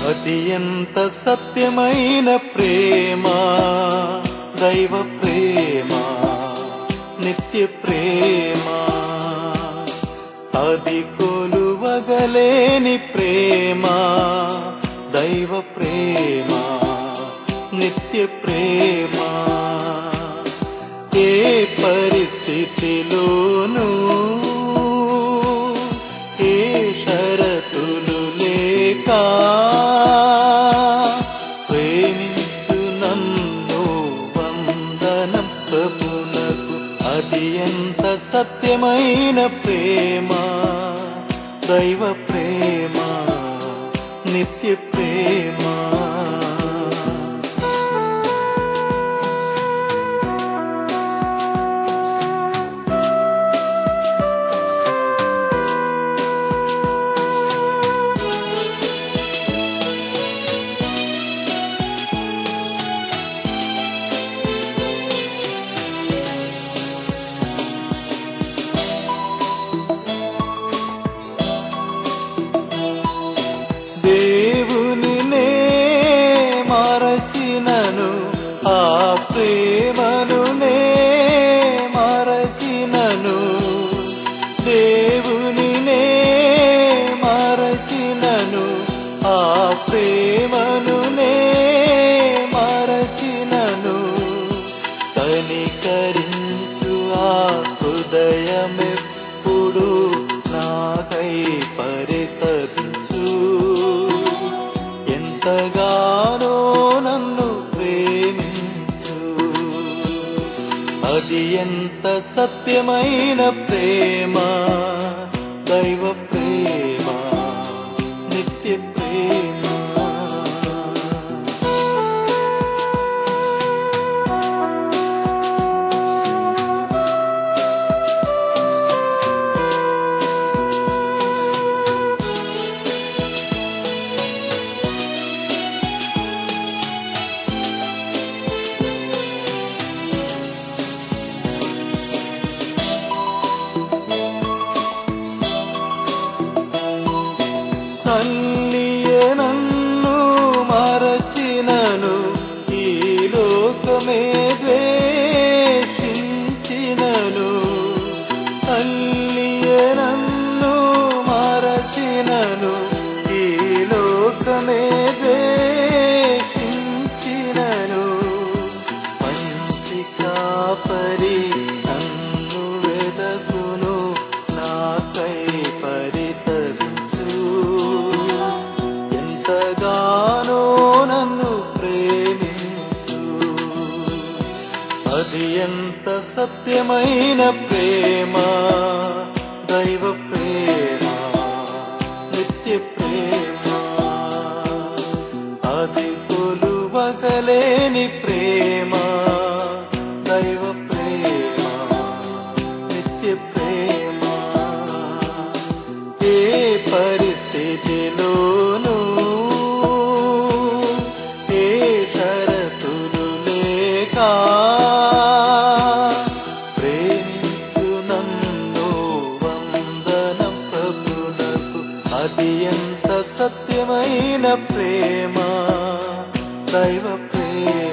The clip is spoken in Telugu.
అది ఎంత సత్యమైన ప్రేమ దైవ ప్రేమ నిత్య ప్రేమ అది కొలువగలేని ప్రేమ దైవ ప్రేమ నిత్య ప్రేమ ఏ పరిస్థితిలోనూ ఏ షరతులు లేక ప్రేమించు నన్ను వందనం ప్రభునకు అది ఎంత సత్యమైన ప్రేమ దైవ ప్రేమ నిత్య ప్రేమ దేవుని నే మరచినను ఆ ప్రేమను నే మరచినను దేవుని నే మరచినను ఆ ప్రేమను నే మరచినను కనికరించు ఆ హృదయమెప్పుడు నాకై పరితరించు ఎంతగానో నన్ను ప్రేమించు అది ఎంత సత్యమైన ప్రేమ దైవ ప్రేమ నిత్య ప్రేమ తల్లియే నన్ను మరచినను ఈ లోకమే ద్వేషించినను తల్లియే నన్ను మరచినను ఈ లోకమే ద్వేషించినను మంచి కాపరి నన్ను వెదకును నాకై పరితరించు ఎంతగానో నన్ను ప్రేమించు అది ఎంత సత్యమైన ప్రేమ దైవ ప్రేమ నిత్య ప్రేమ అది కొలువగలేని ప్రేమ దైవ ప్రేమ నిత్య ప్రేమ ఏ పరిస్థితిలోనూ ఏ షరతులు లేక ప్రేమించు నన్ను వందనం ప్రభునకు అది ఎంత సత్యమైన ప్రేమ దైవ ప్రేమ